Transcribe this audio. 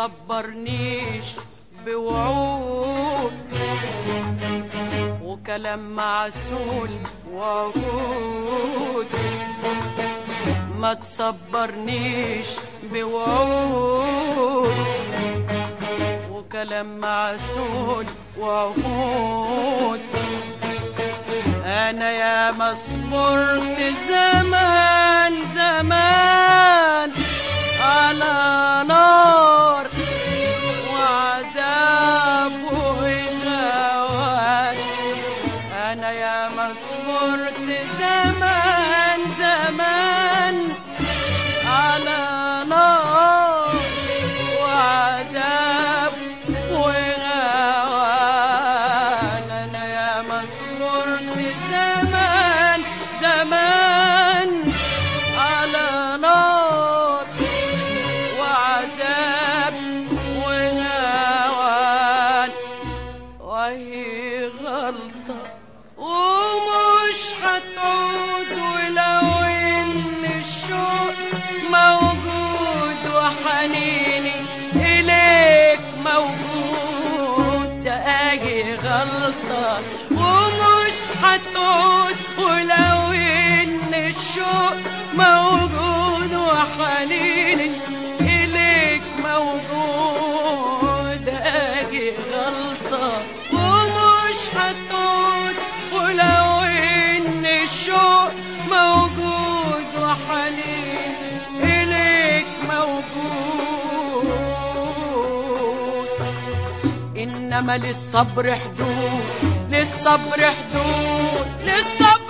تصبرنيش بوعود وكلام معسول وعهود ما تصبرنيش بوعود وكلام معسول وعهود انا يا ما صبرت زمان زمان على نار وعذاب وهوان انا يا ما صبرت زمان زمان على نار وعذاب وغوان انا يا ما صبرت زمان زمان على نار وعذاب وغوان وهي غلطة ومش هتعود ولو ان الشوق موجود وحنيني اليك موجود ده اهي غلطة ومش هتعود ولو ان الشوق موجود وحنيني اليك موجود اهي غلطة ومش هتعود ولو ان الشوق موجود وحنين اليك موجود انما للصبر حدود للصبر حدود للصبر